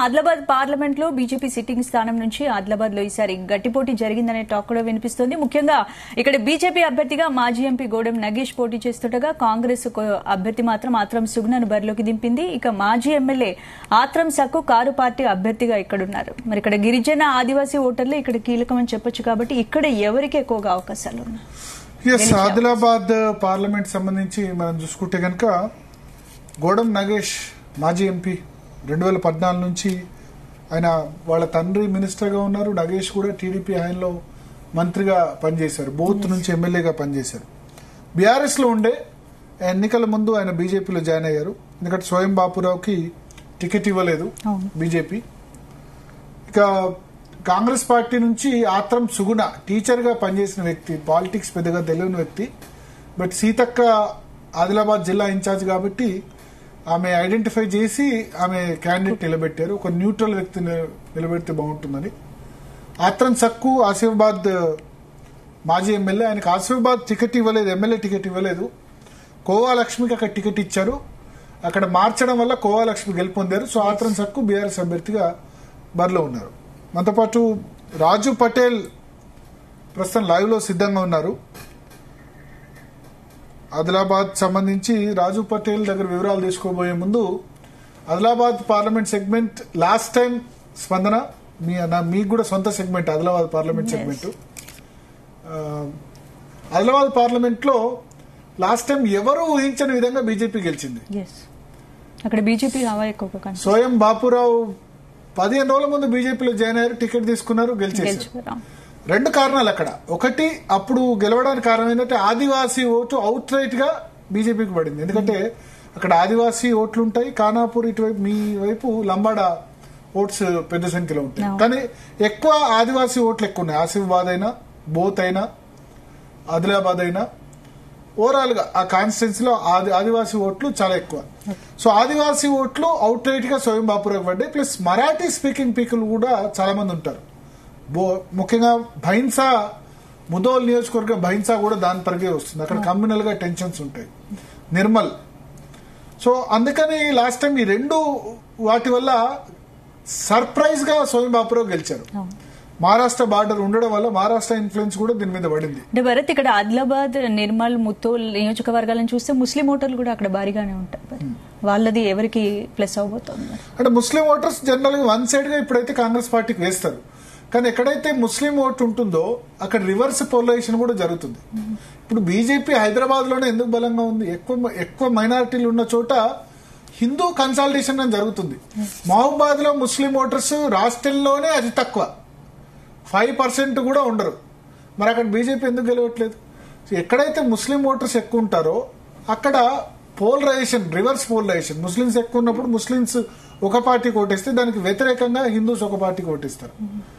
Adilabad parliament లో BJP sitting స్థానం నుంచి ఆదిలాబాద్ లో ఈసారి గట్టి పోటీ జరిగిందనే టాక్ కూడా వినిపిస్తోంది ముఖ్యంగా ఇక్కడ బీజేపీ అభ్యర్థిగా మాజీ ఎంపీ గోడెం నగేష్ పోటీ చేస్తుండగా కాంగ్రెస్ కో- అభ్యర్థి మాత్రం ఆత్రం సుగుణను బరిలోకి దింపింది ఇక మాజీ MLA Athram Sakku car party అభ్యర్థిగా ఇక్కడున్నారు మరి ఇక్కడ గిరిజన ఆదివాసీ ఓటర్లు ఇక్కడ కీలకమని చెప్పొచ్చు కాబట్టి ఇక్కడ ఎవరికి ఎక్కువగా అవకాశాలు ఉన్నాయి ఎస్ ఆదిలాబాద్ పార్లమెంట్ సంబంధించి మనం చూసుకుంటే కనుక గోడం నగేష్ మాజీ ఎంపీ రెండు వేల పద్నాలుగు నుంచి ఆయన వాళ్ళ తండ్రి మినిస్టర్గా ఉన్నారు నగేష్ కూడా టీడీపీ హయాంలో మంత్రిగా పనిచేశారు బూత్ నుంచి ఎమ్మెల్యేగా పనిచేశారు బీఆర్ఎస్ లో ఉండే ఎన్నికల ముందు ఆయన బీజేపీలో జాయిన్ అయ్యారు ఎందుకంటే స్వయం బాపురావుకి టికెట్ ఇవ్వలేదు అవును. బీజేపీ ఇక కాంగ్రెస్ పార్టీ నుంచి ఆత్రం సుగుణ టీచర్ గా పనిచేసిన వ్యక్తి పాలిటిక్స్ పెద్దగా తెలియని వ్యక్తి బట్ సీతక్క ఆదిలాబాద్ జిల్లా ఇన్ఛార్జ్ కాబట్టి ఆమె ఐడెంటిఫై చేసి ఆమె క్యాండిడేట్ నిలబెట్టారు ఒక న్యూట్రల్ వ్యక్తిని నిలబెడితే బాగుంటుందని ఆత్రం సక్కు ఆసిఫాబాద్ మాజీ ఎమ్మెల్యే ఆయనకు ఆసిఫాబాద్ టికెట్ ఇవ్వలేదు ఎమ్మెల్యే టికెట్ ఇవ్వలేదు కోవా లక్ష్మికి అక్కడ టికెట్ ఇచ్చారు అక్కడ మార్చడం వల్ల కోవా లక్ష్మి గెలుపొందారు సో ఆత్రం సక్కు బీఆర్ఎస్ అభ్యర్థిగా బరిలో ఉన్నారు మనతో పాటు రాజు పటేల్ ప్రస్తుతం లైవ్ లో సిద్ధంగా ఉన్నారు ఆదిలాబాద్ సంబంధించి రాజు పటేల్ దగ్గర వివరాలు తీసుకోబోయే ముందు Adilabad parliament segment last time స్పందన మీ నా- మీకు కూడా సొంత segment Adilabad parliament Yes. Segment Adilabad parliament లో లాస్ట్ టైం ఎవరు ఊహించని విధంగా బీజేపీ గెలిచింది ఎస్ అక్కడ బీజేపీ హవా ఎక్కువగా కనిపిస్తుంది. స్వయం బాపురావు పదిహేను రోజుల ముందు బీజేపీలో జాయిన్ అయ్యారు టికెట్ తీసుకున్నారు గెలిచేశారు గెలుచుకున్నాం రెండు కారణాలు అక్కడ ఒకటి అప్పుడు గెలవడానికి కారణం ఏంటంటే ఆదివాసీ ఓటు అవుట్ రైట్ గా బీజేపీకి పడింది ఎందుకంటే అక్కడ ఆదివాసీ ఓట్లు ఉంటాయి ఖానాపూర్ ఇటువైపు మీ వైపు లంబాడ ఓట్స్ పెద్ద సంఖ్యలో ఉంటాయి అవును. కానీ ఎక్కువ ఆదివాసీ ఓట్లు ఎక్కువ ఉన్నాయి ఆసిఫాబాద్ అయినా బోత్ అయినా ఆదిలాబాద్ అయినా ఓవరాల్ గా ఆ కాన్స్టిట్యున్సీలో ఆది ఆదివాసీ ఓట్లు చాలా ఎక్కువ సో ఆదివాసీ ఓట్లు అవుట్ రైట్ గా స్వయం బాపురావు పడ్డాయి ప్లస్ మరాఠీ స్పీకింగ్ పీపుల్ కూడా చాలా మంది ఉంటారు బో ముఖ్యంగా భైన్సా ముదోల్ నియోజకవర్గం భైన్సా కూడా దాని పరిగే వస్తుంది అక్కడ కమ్యూనల్ గా టెన్షన్స్ ఉంటాయి నిర్మల్ సో అందుకని లాస్ట్ టైం ఈ రెండు వాటి వల్ల సర్ప్రైజ్ గా స్వయం బాపురావు గెలిచారు అవును. మహారాష్ట్ర బార్డర్ ఉండడం వల్ల మహారాష్ట్ర ఇన్ఫ్లుయెన్స్ కూడా దీని మీద పడింది అంటే భరత్ ఇక్కడ ఆదిలాబాద్ నిర్మల్ ముత్తోల్ నియోజకవర్గాలను చూస్తే ముస్లిం ఓటర్లు కూడా అక్కడ భారీగానే ఉంటారు మరి. వాళ్ళది ఎవరికి ప్లస్ అవబోతోంది మరి? అంటే ముస్లిం ఓటర్స్ జనరల్ గా వన్ సైడ్ గా ఇప్పుడైతే కాంగ్రెస్ పార్టీకి వేస్తారు కానీ ఎక్కడైతే ముస్లిం ఓటు ఉంటుందో అక్కడ రివర్స్ పోలరైజేషన్ కూడా జరుగుతుంది ఇప్పుడు బీజేపీ హైదరాబాద్ లోనే ఎందుకు బలంగా ఉంది ఎక్కువ ఎక్కువ మైనారిటీలు ఉన్న చోట హిందూ కన్సాలిడేషన్ అని జరుగుతుంది మహబూబాద్ లో ముస్లిం ఓటర్స్ రాష్ట్రంలోనే అతి తక్కువ ఫైవ్ పర్సెంట్ కూడా ఉండరు మరి అక్కడ బీజేపీ ఎందుకు గెలవట్లేదు సో ఎక్కడైతే ముస్లిం ఓటర్స్ ఎక్కువ ఉంటారో అక్కడ పోలరైజేషన్ రివర్స్ పోలరైజేషన్ ముస్లిమ్స్ ఎక్కువ ఉన్నప్పుడు ముస్లిమ్స్ ఒక పార్టీకి ఓటేస్తే దానికి వ్యతిరేకంగా హిందూస్ ఒక పార్టీకి ఓటేస్తారు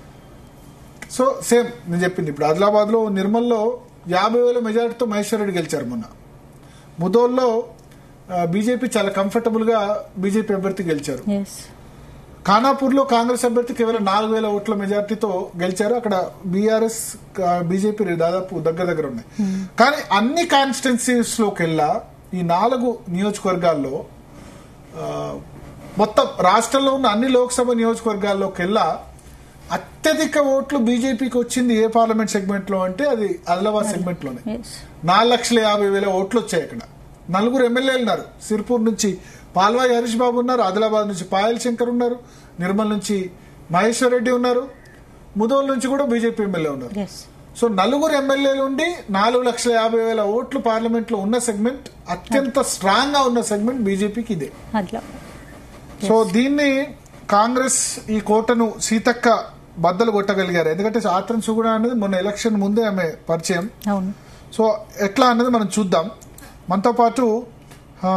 సో సేమ్ నేను చెప్పింది ఇప్పుడు ఆదిలాబాద్ లో నిర్మల్లో యాభై వేల మెజారిటీతో మహేశ్వర్ రెడ్డి గెలిచారు మొన్న ముదోల్లో బీజేపీ చాలా కంఫర్టబుల్ గా బీజేపీ అభ్యర్థి గెలిచారు Yes. ఖానాపూర్ లో కాంగ్రెస్ అభ్యర్థి కేవలం నాలుగు వేల ఓట్ల మెజార్టీతో గెలిచారు అక్కడ బీఆర్ఎస్ బీజేపీ దాదాపు దగ్గర దగ్గర ఉన్నాయి కానీ అన్ని కాన్స్టిట్యున్సీస్ లోకెల్లా ఈ నాలుగు నియోజకవర్గాల్లో ఆ, మొత్తం రాష్ట్రంలో ఉన్న అన్ని లోక్సభ నియోజకవర్గాల్లోకెల్లా అత్యధిక ఓట్లు బీజేపీకి వచ్చింది ఏ పార్లమెంట్ సెగ్మెంట్ లో అంటే అది ఆదిలాబాద్ సెగ్మెంట్ లోనే Yes. నాలుగు లక్షల యాభై వేల ఓట్లు వచ్చాయి అక్కడ నలుగురు ఎమ్మెల్యేలు ఉన్నారు సిర్పూర్ నుంచి పాల్వాయి హరీష్ బాబు ఉన్నారు ఆదిలాబాద్ నుంచి పాయల్ శంకర్ ఉన్నారు నిర్మల్ నుంచి మహేశ్వర్ రెడ్డి ఉన్నారు ముదోల్ నుంచి కూడా బీజేపీ ఎమ్మెల్యే ఉన్నారు Yes. సో నలుగురు ఎమ్మెల్యేలు ఉండి నాలుగు లక్షల యాభై వేల ఓట్లు పార్లమెంట్ లో ఉన్న సెగ్మెంట్ అత్యంత స్ట్రాంగ్ గా ఉన్న సెగ్మెంట్ బీజేపీకి ఇదే ఆదిలాబాద్ సో దీన్ని కాంగ్రెస్ ఈ కోటను సీతక్క బద్దలు కొట్టగలిగారు ఎందుకంటే ఆత్రం సుగుణ అనేది మొన్న ఎలక్షన్ ముందే ఆమె పరిచయం అవును సో ఎట్లా అన్నది మనం చూద్దాం మనతో పాటు ఆ,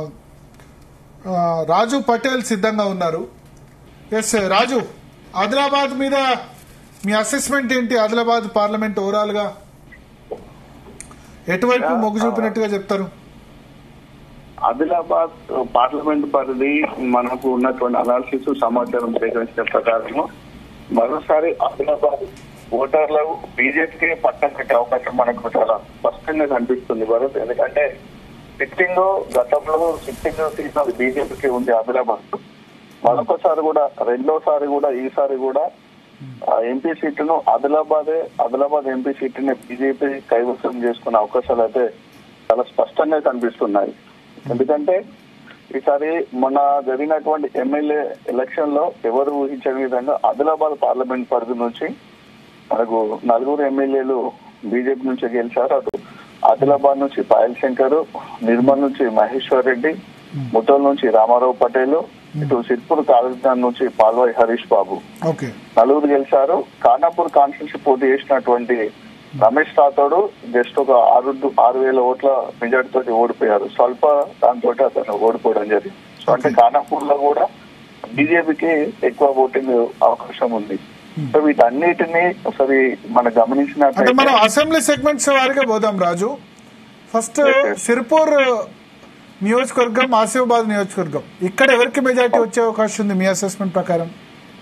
ఆ, రాజు పటేల్ సిద్ధంగా ఉన్నారు ఎస్ రాజు ఆదిలాబాద్ మీద మీ అసెస్మెంట్ ఏంటి ఆదిలాబాద్ పార్లమెంట్ ఓవరాల్ గా ఎటువైపు మొగ్గు చూపినట్టుగా చెప్తారు ఆదిలాబాద్ పార్లమెంట్ పరిధి మనకు ఉన్నటువంటి అనాలిసిస్ సమాచారం సేకరించిన ప్రకారం మరోసారి ఆదిలాబాద్ ఓటర్లు బీజేపీకి పట్టం కట్టే అవకాశం మనకు చాలా స్పష్టంగా కనిపిస్తుంది భరత్ ఎందుకంటే సిట్టింగ్ గతంలో సిట్టింగ్ సీట్ అది బీజేపీకి ఉంది ఆదిలాబాద్ మరొకసారి కూడా రెండోసారి కూడా ఈసారి కూడా ఆ ఎంపీ సీటును ఆదిలాబాద్ ఆదిలాబాద్ ఎంపీ సీటుని బీజేపీ కైవసం చేసుకునే అవకాశాలు అయితే చాలా స్పష్టంగా కనిపిస్తున్నాయి ఎందుకంటే ఈసారి మొన్న జరిగినటువంటి ఎమ్మెల్యే ఎలక్షన్ లో ఎవరు ఊహించని విధంగా ఆదిలాబాద్ పార్లమెంట్ పరిధి నుంచి మనకు నలుగురు ఎమ్మెల్యేలు బీజేపీ నుంచి గెలిచారు అటు ఆదిలాబాద్ నుంచి పాయల్ శంకర్ నిర్మల్ నుంచి మహేశ్వర్ రెడ్డి ముఠోల్ నుంచి రామారావు పటేల్ ఇటు సిర్పూర్ కాళేశ్వరం నుంచి పాల్వాయి హరీష్ బాబు ఓకే నలుగురు గెలిచారు ఖానాపూర్ కాన్స్టిట్యూన్సీ పోటీ చేసినటువంటి రమేష్ రాథోడు జస్ట్ ఒక ఆరు ఆరు వేల ఓట్ల మెజార్టీ తోటి ఓడిపోయారు స్వల్ప దాంతో అతను ఓడిపోవడం జరిగింది సో అంటే ఖానాపూర్ లో కూడా బీజేపీకి ఎక్కువ ఓటింగ్ అవకాశం ఉంది సో వీటన్నిటిని ఒకసారి మనం అంటే గమనించినట్లయితే మనం అసెంబ్లీ సెగ్మెంట్స్ వారిగా పోదాం రాజు ఫస్ట్ సిర్పూర్ నియోజకవర్గం ఆసిఫాబాద్ నియోజకవర్గం ఇక్కడ ఎవరికి మెజార్టీ వచ్చే అవకాశం ఉంది మీ అసెస్మెంట్ ప్రకారం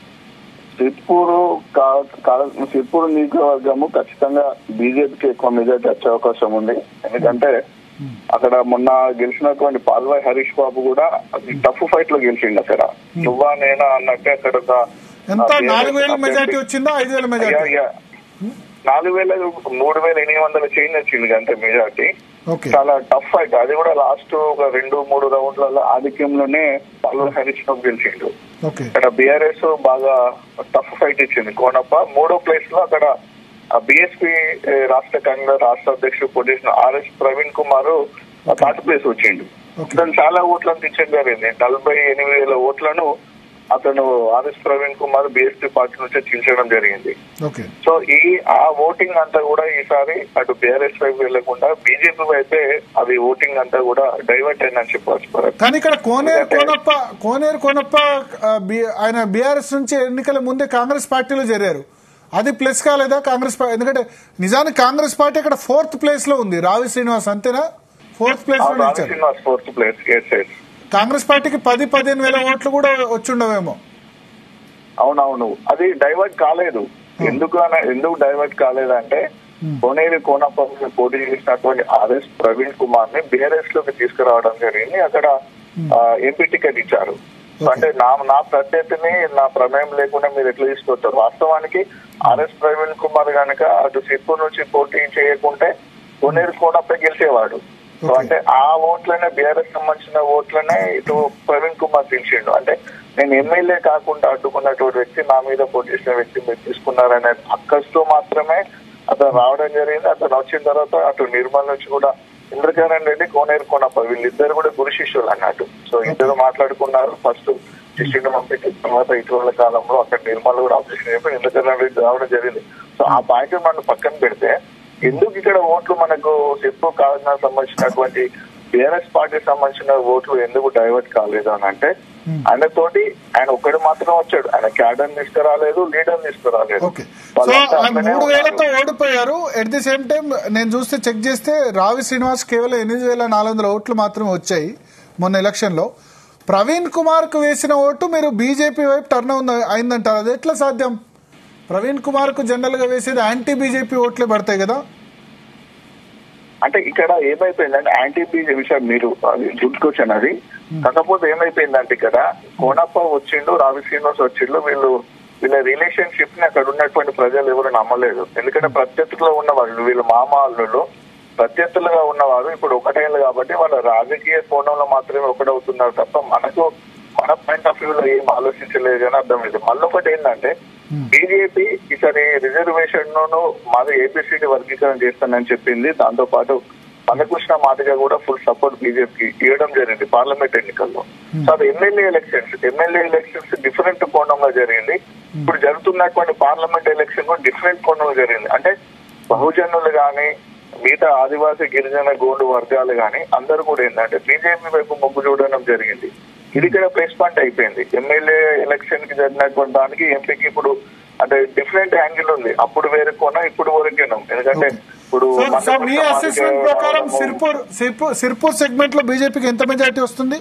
సిర్పూరు కా- కా- సిర్పూరు నియోజకవర్గము ఖచ్చితంగా బీజేపీకి ఎక్కువ మెజార్టీ వచ్చే అవకాశం ఉంది ఎందుకంటే అక్కడ మొన్న గెలిచినటువంటి పాల్వాయి హరీష్ బాబు కూడా అది టఫ్ ఫైట్ లో గెలిచిండు అక్కడ నువ్వా నేనా అన్నట్టే అక్కడ ఒక ఎంత ఆ, నాలుగు వేల అభ్యర్థి- మెజార్టీ వచ్చిందా ఐదు వేల అయ్యా, మెజార్టీ అయ్యా. నాలుగు వేల మూడు వేల ఎనిమిది వందల చేంజ్ వచ్చింది అంతే మెజార్టీ ఓకే చాలా టఫ్ ఫైట్ అది కూడా లాస్ట్ ఒక రెండు మూడు రౌండ్లలో ఆధిక్యంలోనే పాల్వాయి హరీష్ బాబు గెలిచిండు ఓకే ఇక్కడ బీఆర్ఎస్ బాగా టఫ్ ఫైట్ ఇచ్చింది కోనప్ప మూడో ప్లేస్ లో అక్కడ బిఎస్పీ రాష్ట్ర కాంగ్రెస్ రాష్ట్ర అధ్యక్షుడు పోటీ చేసిన RS Praveen Kumar third place వచ్చిండు Okay. అతను చాలా ఓట్లను తెచ్చడం జరిగింది నలభై ఎనిమిది వేల ఓట్లను అతను RS Praveen Kumar BSP party నుంచి చించడం జరిగింది ఓకే సో ఈ ఆ ఓటింగ్ అంతా కూడా ఈసారి అటు బీఆర్ఎస్ వైపు వెళ్లకుండా బీజేపీ వైపే అది ఓటింగ్ అంతా కూడా డైవర్ట్ అయిందని చెప్పవచ్చు భరత్. కానీ ఇక్కడ కోనేరు కోనప్ప కోనేరు కోనప్ప ఆ, బి- ఆయన బీఆర్ఎస్ నుంచి ఎన్నికల ముందే కాంగ్రెస్ పార్టీలో చేరారు అది ప్లస్ కాలేదా కాంగ్రెస్ పార్టీ ఎందుకంటే నిజానికి కాంగ్రెస్ పార్టీ ఇక్కడ ఫోర్త్ ప్లేస్ లో ఉంది రావి శ్రీనివాస్ అంతేనా ఫోర్త్ ప్లేస్ లో అవును, రావి నిలిచారు Srinivas fourth place yes yes Congress పార్టీకి పది పదిహేను వేల ఓట్లు కూడా వచ్చిండవేమో అవునవును అది డైవర్ట్ కాలేదు ఎందుకు అన ఎందుకు డైవర్ట్ కాలేదంటే కోనేరు కోనప్ప మీద పోటీ చేసినటువంటి ఆర్ఎస్ ప్రవీణ్ కుమార్ ని బీఆర్ఎస్ లోకి తీసుకురావడం జరిగింది అక్కడ ఎంపీ టికెట్ ఇచ్చారు సో అంటే నా నా ప్రత్యర్థిని నా ప్రమేయం లేకుండా మీరు ఎట్లా తీసుకొస్తారు వాస్తవానికి ఆర్ఎస్ ప్రవీణ్ కుమార్ గనక అటు సిర్పూర్ నుంచి పోటీ చేయకుంటే కోనేరు కోనప్ప గెలిచేవాడు సో Okay. అంటే ఆ ఓట్లనే బీఆర్ఎస్ సంబంధించిన ఓట్లనే ఇటు ప్రవీణ్ కుమార్ తీసిండు అంటే నేను ఎమ్మెల్యే కాకుండా అడ్డుకున్నటువంటి వ్యక్తి నా మీద పోటీ చేసిన వ్యక్తి మీరు తీసుకున్నారనే అక్కస్తో మాత్రమే అతను రావడం జరిగింది అతను వచ్చిన తర్వాత అటు నిర్మల్ నుంచి కూడా ఇంద్రకరణ్ రెడ్డి కోనేరు కొనప్ప వీళ్ళిద్దరు కూడా గురు శిష్యులు అన్నట్టు సో ఇద్దరు మాట్లాడుకున్నారు ఫస్ట్ శిష్యుని పంపించిన తర్వాత ఇటీవల కాలంలో అక్కడ నిర్మల్ కూడా ఆపరేషన్ చెప్పి ఇంద్రకరణ్ రెడ్డి రావడం జరిగింది సో ఆ పాయింట్ మనం పక్కన పెడితే ఎందుకు ఇక్కడ ఓట్లు మనకు చెప్పు కావాల్సిన సంబంధించినటువంటి బీఆర్ఎస్ పార్టీ సంబంధించిన ఓట్లు ఎందుకు డైవర్ట్ కాలేదు అని అంటే ఆయన తోటి ఆయన ఒక్కడు మాత్రం వచ్చాడు ఆయన క్యాడర్ తీసుకురాలేదు లీడర్ తీసుకురాలేదు ఓకే సో వాళ్ళంతా ఆయన అట్లనే మూడు వేలతో ఉన్నారు. ఓడిపోయారు ఎట్ ది సేమ్ టైం నేను చూస్తే చెక్ చేస్తే రావి శ్రీనివాస్ కేవలం ఎనిమిది వేల నాలుగు వందల ఓట్లు మాత్రమే వచ్చాయి మొన్న ఎలక్షన్ లో ప్రవీణ్ కుమార్ కు వేసిన ఓటు మీరు బీజేపీ వైపు టర్న్ అయిందంటారు అది ఎట్లా సాధ్యం ప్రవీణ్ కుమార్ కు జనరల్ గా వేసేది యాంటీ బీజేపీ ఓట్లే పడతాయి కదా అంటే ఇక్కడ ఏమైపోయిందంటే యాంటీ బీజే విషయం మీరు అది గుడ్ క్వశ్చన్ అది కాకపోతే ఏమైపోయిందంటే ఇక్కడ కోనప్ప వచ్చిండు రావి శ్రీనివాస్ వచ్చిండు వీళ్ళు వీళ్ళ రిలేషన్షిప్ ని అక్కడ ఉన్నటువంటి ప్రజలు ఎవరు నమ్మలేదు ఎందుకంటే ప్రత్యర్థుల్లో ఉన్న వాళ్ళు వీళ్ళ మామ అల్లుళ్ళు ప్రత్యర్థులుగా ఉన్నవారు ఇప్పుడు ఒకటేళ్ళు కాబట్టి వాళ్ళ రాజకీయ కోణంలో మాత్రమే ఒకటవుతున్నారు తప్ప మనకు మన పాయింట్ ఆఫ్ వ్యూ లో ఏం ఆలోచించలేదు అని అర్థమైంది మళ్ళీ ఒకటి ఏంటంటే బీజేపీ ఈసారి రిజర్వేషన్ ను మాది ఏపీసీటీ వర్గీకరణ చేస్తానని చెప్పింది దాంతో పాటు మందకృష్ణ మాదిగా కూడా ఫుల్ సపోర్ట్ బీజేపీకి ఇవ్వడం జరిగింది పార్లమెంట్ ఎన్నికల్లో సో అది MLA elections MLA elections different కోణంలో జరిగింది ఇప్పుడు జరుగుతున్నటువంటి పార్లమెంట్ ఎలక్షన్ కూడా డిఫరెంట్ కోణంలో జరిగింది అంటే బహుజనులు గాని మిగతా ఆదివాసీ గిరిజన గోండు వర్గాలు గాని అందరూ కూడా ఏంటంటే బీజేపీ వైపు మొగ్గు చూడడం జరిగింది ఇది ఇక్కడ ప్లేస్ పాయింట్ అయిపోయింది ఎమ్మెల్యే ఎలక్షన్ కి జరిగినటువంటి దానికి ఎంపీకి ఇప్పుడు అంటే డిఫరెంట్ యాంగిల్ ఉంది అప్పుడు వేరే కోణం ఇప్పుడు వరకేనం ఎందుకంటే ఇప్పుడు సో సో మీ మందకృష్ణ అసెస్మెంట్ మాదిగ ప్రకారం రావడము, సిర్పూర్ సిర్పూర్ సిర్పూర్ సెగ్మెంట్ లో బీజేపీకి ఎంత మెజార్టీ వస్తుంది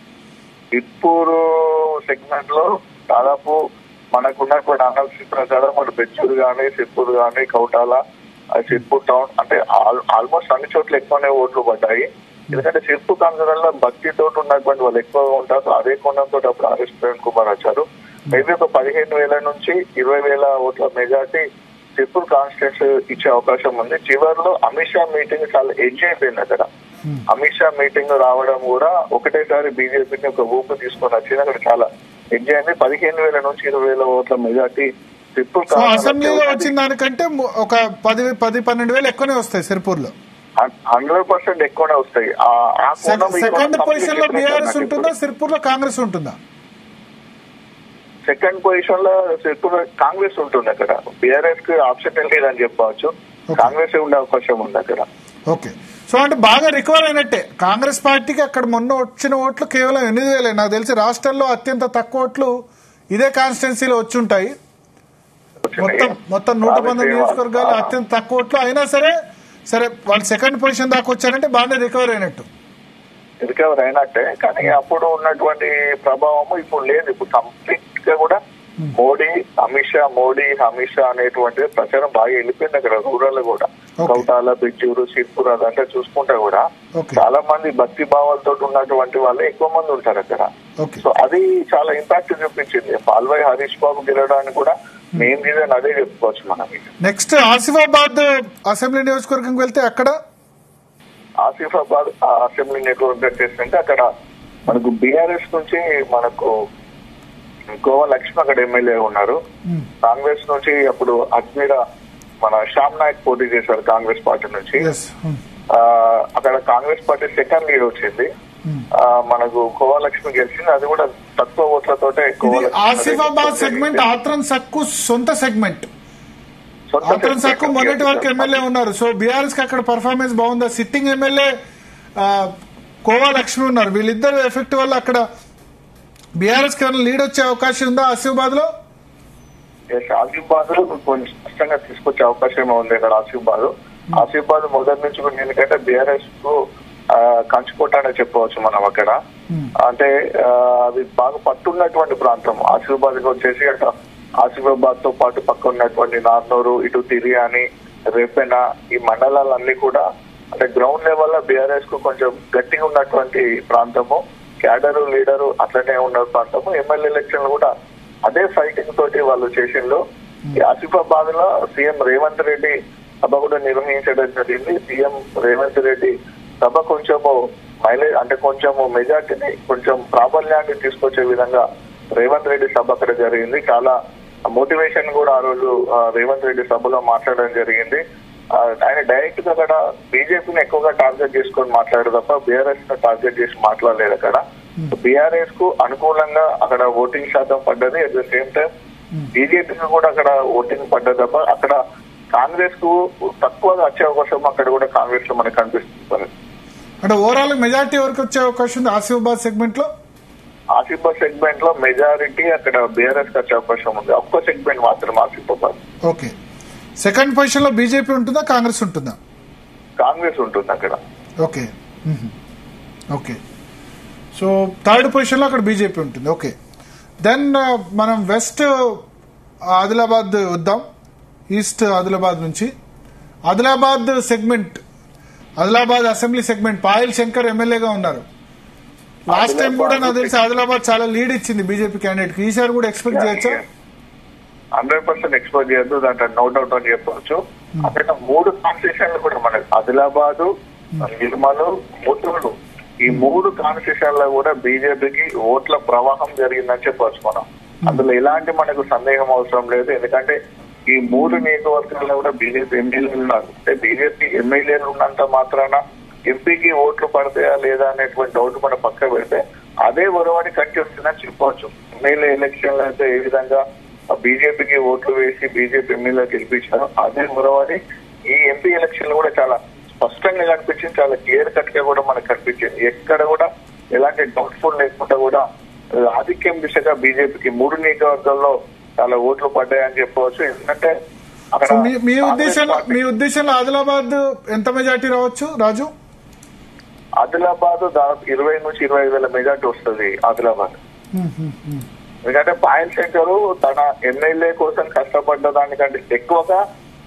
ఇప్పూరు సెగ్మెంట్ లో దాదాపు మనకున్నటువంటి అనాలిసిస్ ప్రకారం మన బెచ్చూరు గానీ సిప్పూరు గానీ కౌటాల ఆ సిప్పూర్ టౌన్ అంటే ఆల్- ఆల్మోస్ట్ అన్ని చోట్ల ఎక్కువనే ఓట్లు పడ్డాయి ఎందుకంటే సిర్పు కాన్సర్లో భక్తితో ఉన్నటువంటి వాళ్ళు ఎక్కువగా ఉంటారు అదే కోణంతో అప్పుడు ఆర్ఎస్ ప్రవీణ్ కుమార్ వచ్చారు మేబీ ఒక పదిహేను వేల నుంచి ఇరవై వేల ఓట్ల మెజార్టీ సిర్పూర్ కాన్స్టిట్యూన్స్ ఇచ్చే అవకాశం ఉంది చివరిలో అమిత్ షా మీటింగ్ చాలా ఎడ్జ్ అయిపోయింది అక్కడ అమిత్ షా మీటింగ్ రావడం కూడా ఒకటేసారి బీజేపీని ఒక ఊపు తీసుకొని వచ్చింది అక్కడ చాలా ఎడ్జ్ అయింది పదిహేను వేల నుంచి ఇరవై వేల ఓట్ల మెజార్టీ సిర్పూర్ సో అసెంబ్లీలో వచ్చిన దానికంటే ము- ఒక పది పది పన్నెండు వేలు ఎక్కువనే వస్తాయి సిరిపూర్ లో హండ్రెడ్ పర్సెంట్ ఎక్కువనే వస్తాయి ఆ ఆ కోణం ఈ సెకండ్ కోణం పొజిషన్ లో completely బీఆర్ఎస్ different ఉంటుందా నాకు సిరిపూర్ లో కాంగ్రెస్ ఉంటుందా సెకండ్ పొజిషన్ లో ఇప్పుడు కాంగ్రెస్ ఉంటుంది అక్కడ బీఆర్ఎస్ కి ఆప్షన్ లేదని చెప్పవచ్చు Okay. కాంగ్రెస్ ఉండే అవకాశం ఉంది అక్కడ ఓకే సో అంటే బాగా రికవర్ అయినట్టే కాంగ్రెస్ పార్టీకి అక్కడ మొన్న వచ్చిన ఓట్లు కేవలం ఎనిమిది వేలే నాకు తెలిసి రాష్ట్రంలో అత్యంత తక్కువ ఓట్లు ఇదే కాన్స్టిట్యున్సీలో వచ్చి ఉంటాయి మొత్తం మొత్తం నూట పంతొమ్మిది నియోజకవర్గాలు అత్యంత తక్కువ ఓట్లు అయినా సరే సరే వాళ్ళు సెకండ్ పొజిషన్ దాకా వచ్చారంటే బాగానే రికవర్ అయినట్టు రికవర్ అయినట్టే కానీ అప్పుడు ఉన్నటువంటి ప్రభావం ఇప్పుడు లేదు ఇప్పుడు కంప్లీట్ గా కూడా మోడీ అమిత్ షా మోడీ అమిత్ షా అనేటువంటి ప్రచారం బాగా వెళ్ళిపోయింది అక్కడ రూరల్ లో కూడా Okay. కౌటాల బిజ్జూరు సిర్పూర్ అదంతా చూసుకుంటే కూడా Okay. చాలా మంది భక్తి భావాలతో ఉన్నటువంటి వాళ్ళే ఎక్కువ మంది ఉంటారు అక్కడ ఓకే సో అది చాలా ఇంపాక్ట్ చూపించింది పాల్వాయి హరీష్ బాబు గెలవడానికి కూడా మెయిన్ రీజన్ అదే చెప్పుకోవచ్చు మనం ఇక. నెక్స్ట్ ఆసిఫాబాద్ అసెంబ్లీ నియోజకవర్గంకి వెళ్తే అక్కడ ఆసిఫాబాద్ ఆ అసెంబ్లీ నెట్వర్క్ చేస్తుంటే అక్కడ మనకు బీఆర్ఎస్ నుంచి మనకు గోవా లక్ష్మి అక్కడ ఎమ్మెల్యే ఉన్నారు కాంగ్రెస్ నుంచి అప్పుడు అజ్మీర మన శ్యామ్ నాయక్ పోటీ చేశారు కాంగ్రెస్ పార్టీ నుంచి ఎస్ ఆ, అక్కడ కాంగ్రెస్ పార్టీ సెకండ్ లీడ్ వచ్చింది ఆ, మనకు గోవా లక్ష్మి గెలిచింది అది కూడా తక్కువ ఓట్లతోటే ఇది గోవా లక్ష్మి ఆసిఫాబాద్ గెలిచింది. సెగ్మెంట్ ఆత్రన్ సక్కు సొంత సెగ్మెంట్ సొంత ఆత్రన్ సక్కు segment మొన్నటి వరకు గెలిచారు. ఎమ్మెల్యే ఉన్నారు సో బీఆర్ఎస్ కి అక్కడ పర్ఫార్మెన్స్ బాగుందా సిట్టింగ్ ఎమ్మెల్యే కోవా లక్ష్మి ఉన్నారు వీళ్ళిద్దరు ఎఫెక్ట్ వల్ల అక్కడ బీఆర్ఎస్ కి ఏమైనా లీడ్ వచ్చే అవకాశం ఉందా ఆసిఫాబాద్ లో ఎస్ ఆసిఫాబాద్ కొంచెం స్పష్టంగా తీసుకొచ్చే అవకాశం ఉంది ఇక్కడ ఆసిఫాబాద్ ఆసిఫాబాద్ మొదటి నుంచి కూడా ఎందుకంటే బీఆర్ఎస్ కు ఆ, కంచుకోట అనే చెప్పవచ్చు మనం అక్కడ అంటే ఆ, అది బాగా పట్టున్నటువంటి ప్రాంతం ఆసిఫాబాద్ వచ్చేసి అక్కడ ఆసిఫాబాద్ తో పాటు పక్క ఉన్నటువంటి నార్నూరు ఇటు తిరియాని రేపెన ఈ మండలాలన్నీ కూడా అంటే గ్రౌండ్ లెవెల్ లో బీఆర్ఎస్ కు కొంచెం గట్టిగా ఉన్నటువంటి ప్రాంతము క్యాడరు లీడరు అట్లనే ఉన్న ప్రాంతము ఎమ్మెల్యే ఎలక్షన్ కూడా అదే ఫైటింగ్ తోటి వాళ్ళు చేసిండ్రు ఈ ఆసిఫాబాద్ లో సీఎం రేవంత్ రెడ్డి సభ కూడా నిర్వహించడం జరిగింది సీఎం రేవంత్ రెడ్డి సభ కొంచెము మైలేజ్ అంటే కొంచెము మెజార్టీని కొంచెం ప్రాబల్యాన్ని తీసుకొచ్చే విధంగా రేవంత్ రెడ్డి సభ అక్కడ జరిగింది చాలా మోటివేషన్ కూడా ఆ రోజు ఆ, రేవంత్ రెడ్డి సభలో మాట్లాడడం జరిగింది ఆ, ఆయన డైరెక్ట్ గా అక్కడ బీజేపీని ఎక్కువగా టార్గెట్ చేసుకొని మాట్లాడారు తప్ప బీఆర్ఎస్ ను టార్గెట్ చేసి మాట్లాడలేదు అక్కడ బీఆర్ఎస్ కు అనుకూలంగా అక్కడ ఓటింగ్ శాతం పడ్డది అట్ ద సేమ్ టైం బీజేపీకి కూడా అక్కడ ఓటింగ్ పడ్డది తప్ప అక్కడ కాంగ్రెస్ కు తక్కువగా వచ్చే అవకాశం అక్కడ కూడా కాంగ్రెస్ లో మనకు కనిపిస్తుంది అంటే ఓవరాల్ మెజారిటీ వరకు వచ్చే అవకాశం ఉంది ఆసిఫాబాద్ సెగ్మెంట్ లో ఆసిఫాబాద్ సెగ్మెంట్ లో మెజారిటీ అక్కడ బీఆర్ఎస్ వచ్చే అవకాశం ఉంది ఒక్క సెగ్మెంట్ మాత్రం ఆసిఫాబాద్ ఓకే సెకండ్ పొజిషన్ లో బీజేపీ ఉంటుందా కాంగ్రెస్ ఉంటుందా కాంగ్రెస్ ఉంటుంది అక్కడ okay hmm. Okay so third position లో అక్కడ బీజేపీ ఉంటుంది ఓకే దెన్ మనం వెస్ట్ ఆదిలాబాద్ వద్దాం ఈస్ట్ ఆదిలాబాద్ నుంచి Adilabad segment Adilabad assembly segment Payal Shankar ఎమ్మెల్యేగా ఉన్నారు లాస్ట్ టైం కూడా నాకు తెలిసి ఆదిలాబాద్ చాలా లీడ్ ఇచ్చింది బీజేపీ క్యాండిడేట్ కి ఈసారి కూడా ఎక్స్పెక్ట్ చేయొచ్చా హండ్రెడ్ పర్సెంట్ ఎక్స్పోజ్ చేయొద్దు దాంట్లో నో డౌట్ అని చెప్పవచ్చు అక్కడ మూడు కాన్స్టిట్యూషన్లు కూడా మనకి ఆదిలాబాదు నిర్మలు ముత్తూరు ఈ మూడు కాన్స్టిట్యూషన్లో కూడా బీజేపీకి ఓట్ల ప్రవాహం జరిగిందని చెప్పవచ్చు మనం అందులో ఎలాంటి మనకు సందేహం అవసరం లేదు ఎందుకంటే ఈ మూడు నియోజకవర్గాల్లో కూడా బీజేపీ ఎమ్మెల్యేలు ఉన్నారు అంటే బీజేపీ ఎమ్మెల్యేలు ఉన్నంత మాత్రాన ఎంపీకి ఓట్లు పడతాయా లేదా అనేటువంటి డౌట్ మనం పక్క పెడితే అదే ఒరవడి కంటి వస్తుందని చెప్పవచ్చు ఎమ్మెల్యే ఎలక్షన్ అయితే ఏ విధంగా బీజేపీకి ఓట్లు వేసి బీజేపీ ఎమ్మెల్యే గెలిపించారు అదే ఒరవడి ఈ ఎంపీ ఎలక్షన్ కూడా చాలా స్పష్టంగా కనిపించింది చాలా క్లియర్ కట్ గా కూడా మనకు కనిపించింది ఎక్కడ కూడా ఎలాంటి డౌట్ఫుల్ లేకుండా కూడా ఆ, ఆధిక్యం దిశగా బీజేపీకి మూడు నియోజకవర్గాల్లో చాలా ఓట్లు పడ్డాయని చెప్పవచ్చు ఎందుకంటే అక్కడ సో మీ మీ కాంగ్రెస్ ఉద్దేశంలో పార్టీ- మీ ఉద్దేశంలో ఆదిలాబాద్ ఎంత మెజార్టీ రావచ్చు రాజు ఆదిలాబాద్ దాదాపు ఇరవై నుంచి ఇరవై ఐదు వేల మెజార్టీ వస్తుంది ఆదిలాబాద్ ఎందుకంటే పాయల్ శంకర్ తన ఎమ్మెల్యే కోసం కష్టపడ్డ దానికంటే ఎక్కువగా